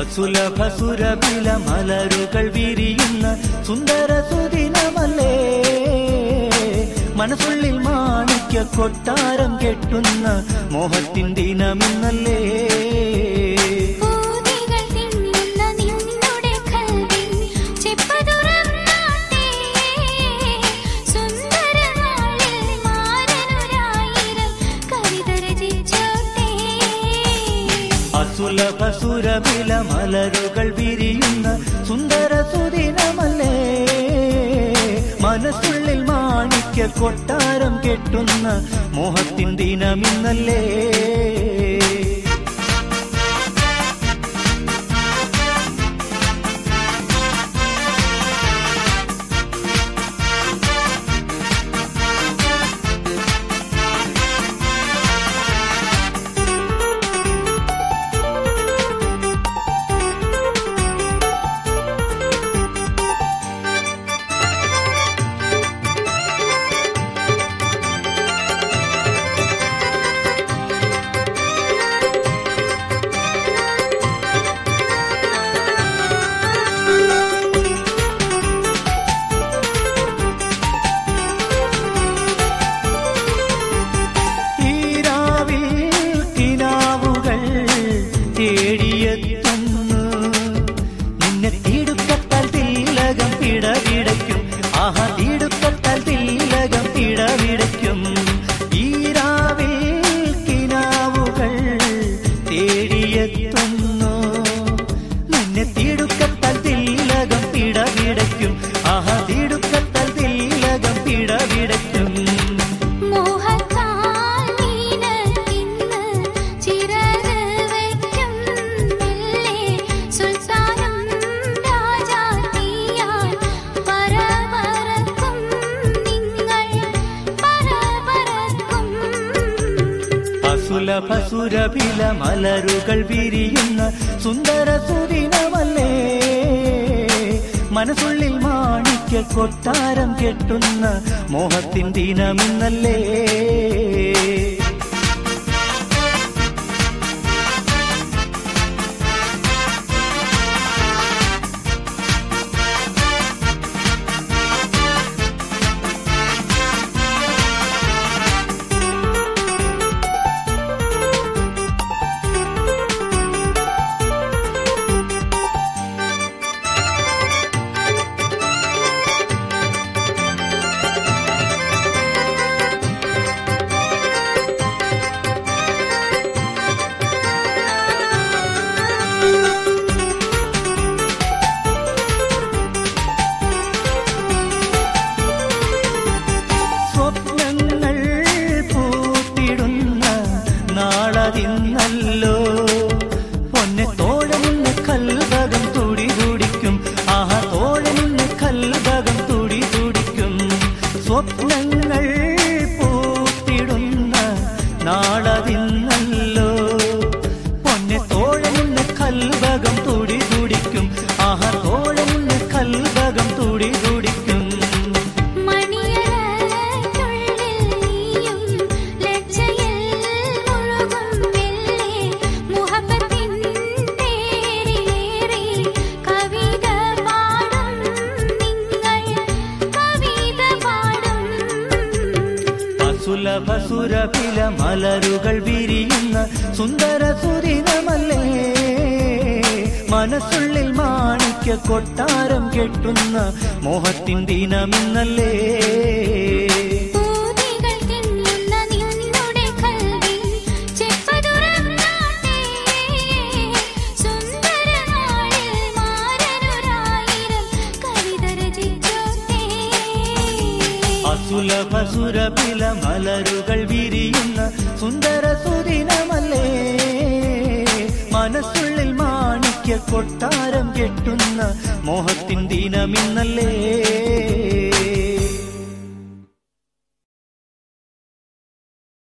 അസുലഭ സുരഭില മലരുകൾ വിരിയുന്ന സുന്ദര സുദിനമല്ലേ മനസ്സുള്ളിൽ മാണിക്യ കൊട്ടാരം കെട്ടുന്ന മോഹത്തിൻ ദിനമിന്നല്ലേ പൂതികൾ തിന്നുന്ന നിന്നുടെ കൽവിൽ ചെപ്പതുറന്നാട്ടെ സുന്ദരനാളിൽ മാരനൊരായിരം കവിത രചിച്ചോട്ടെ അസുലഭ സുരഭില മലരുകൾ വിരിയുന്ന സുന്ദര സുദിനമല്ലേ മനസ്സുള്ളിൽ മാണിക്യ കൊട്ടാരം കെട്ടുന്ന മോഹത്തിൻ ദിനമിന്നല്ലേ ഈരാവിൽ കിനാവുകൾ തേടിയെത്തുന്നു നിന്നെ തീടുക്കത്താൽ തിലകം പിടവിടയ്ക്കും ആഹാ തീടുക്കത്താൽ തിലകം പിടവിടയ്ക്കും ഈരാവിൽ കിനാവുകൾ തേടിയെത്തുന്നു നിന്നെ തീടുക്കത്താൽ തിലകം പിടവിടയ്ക്കും ആഹാ തീടുക്കത്താൽ തിലകം പിടവിടയ്ക്കും മോഹത്താൽ നീനക്കിന്ന് ചിറക് വയ്ക്കും മെല്ലെ സുൽത്താനും രാജാത്തിയാൽ പറപറക്കും നിങ്ങൾ പറപറക്കും അസുലഭ സുരഭില മലരുകൾ വിരിയുന്ന സുന്ദര സുദിനമല്ലേ മനസ്സുള്ളിൽ മാണിക്യ കൊട്ടാരം കെട്ടുന്ന മോഹത്തിൻ ദിനമിന്നല്ലേ സ്വപ്നങ്ങൾ പൂത്തിടുന്ന നാളതിന്നല്ലോ പൊന്നെ തോഴനിന്ന് കൽഭകം തുടി തുടിക്കും ആഹാ തോഴനിന്ന് കൽഭകം തുടി തുടിക്കും സ്വപ്നങ്ങൾ പൂത്തിടുന്ന നാളതിന്നല്ലോ പൊന്നെ തോഴനിന്ന് കൽഭകം തുടി തുടിക്കും ആഹാ തോഴനിന്ന് കൽഭകം തുടി തുടിക്കും മണിയറയ്ക്കുള്ളിൽ നീയും ലജ്ജയിൽ മുഴുകും മെല്ലെ മുഹബത്തിൻ തേരിലേറി കവിത പാടും നിങ്ങൾ കവിത പാടും അസുലഭ സുരഭില മലരുകൾ വിരിയുന്ന സുന്ദര സുദിനമല്ലേ മനസ്സുള്ളിൽ മാണിക്യ കൊട്ടാരം കെട്ടുന്ന മോഹത്തിൻ ദിനമിന്നല്ലേ പൂതികൾ തിന്നുന്ന നിന്നുടെ കൽവിൽ ചെപ്പതുറന്നാട്ടെ സുന്ദരനാളിൽ മാരനൊരായിരം കവിത രചിച്ചോട്ടെ അസുലഭ സുരഭില മലരുകൾ വിരിയുന്ന സുന്ദര സുദിനമല്ലേ മനസ്സുള്ളിൽ മാണിക്യ കൊട്ടാരം കെട്ടുന്ന മോഹത്തിൻ ദിനമിന്നല്ലേ